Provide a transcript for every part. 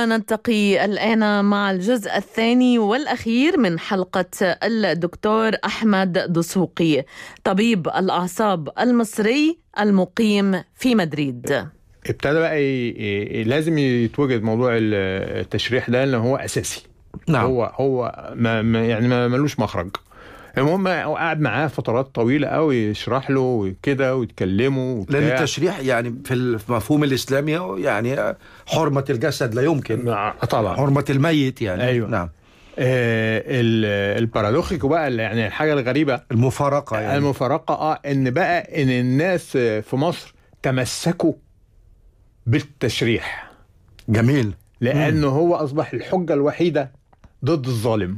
ونلتقي الآن مع الجزء الثاني والأخير من حلقة الدكتور أحمد دسوقي طبيب الأعصاب المصري المقيم في مدريد ابتدى بقى ي... ي... لازم يتوجد موضوع التشريح ده لان هو اساسي نعم هو هو ما ما- يعني ما ملوش مخرج المهم هو قعد معاه فترات طويله قوي يشرح له وكده ويتكلموا وبتاع. لان التشريح يعني في المفهوم الاسلامي يعني حرمه الجسد لا يمكن آه، طبعا حرمه الميت يعني أيوة. نعم آه ال- البارادوخيكو بقى اللي يعني الحاجه الغريبه المفارقه يعني المفارقه اه ان بقى ان الناس في مصر تمسكوا بالتشريح جميل لانه هو اصبح الحجه الوحيده ضد الظالم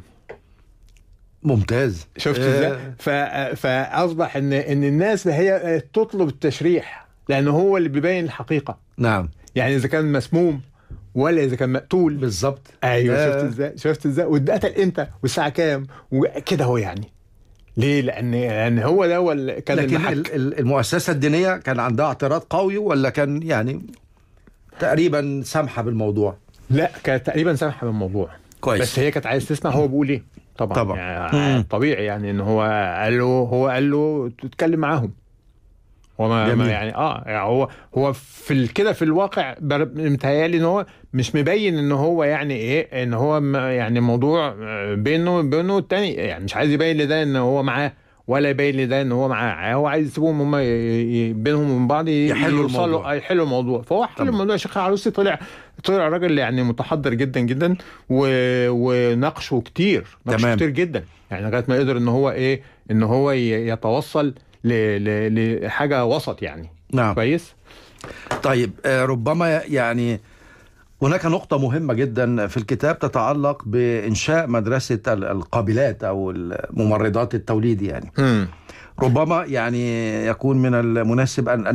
ممتاز شفت آه، ازاي؟ ف- فاصبح ان ان الناس هي تطلب التشريح لانه هو اللي بيبين الحقيقه نعم يعني اذا كان مسموم ولا اذا كان مقتول بالظبط ايوه آه. شفت ازاي؟ شفت ازاي؟ واتقتل امتى؟ والساعه كام؟ وكده هو يعني ليه؟ لان لان هو ده هو اللي كان لكن المحك. ال- ال- المؤسسه الدينيه كان عندها اعتراض قوي ولا كان يعني تقريبا سامحه بالموضوع لا كانت تقريبا سامحه بالموضوع كويس بس هي كانت عايز تسمع هو بيقول ايه طبعا طبعا. يعني مم. طبيعي يعني ان هو قال له هو قال له تتكلم معاهم هو ما ما جميل. يعني اه يعني هو هو في ال- كده في الواقع بر- متهيألي ان هو مش مبين ان هو يعني ايه ان هو م- يعني موضوع آه، بينه بينه التاني يعني مش عايز يبين لده ان هو معاه ولا يبين لده ان هو معاه هو عايز يسيبهم هم بينهم وبين بعض ي- يحلوا يوصلوا- الموضوع. آه، يحلوا الموضوع فهو حل طبعا. الموضوع شيخ عروسي طلع طلع راجل يعني متحضر جدا جدا و... وناقشه كتير ناقشه تمام. كتير جدا يعني لغايه ما قدر ان هو ايه ان هو ي- يتوصل ل... ل... لحاجه وسط يعني نعم كويس طيب آه، ربما يعني هناك نقطة مهمة جدا في الكتاب تتعلق بإنشاء مدرسة ال- القابلات أو الممرضات التوليد يعني مم. ربما يعني يكون من المناسب أن أن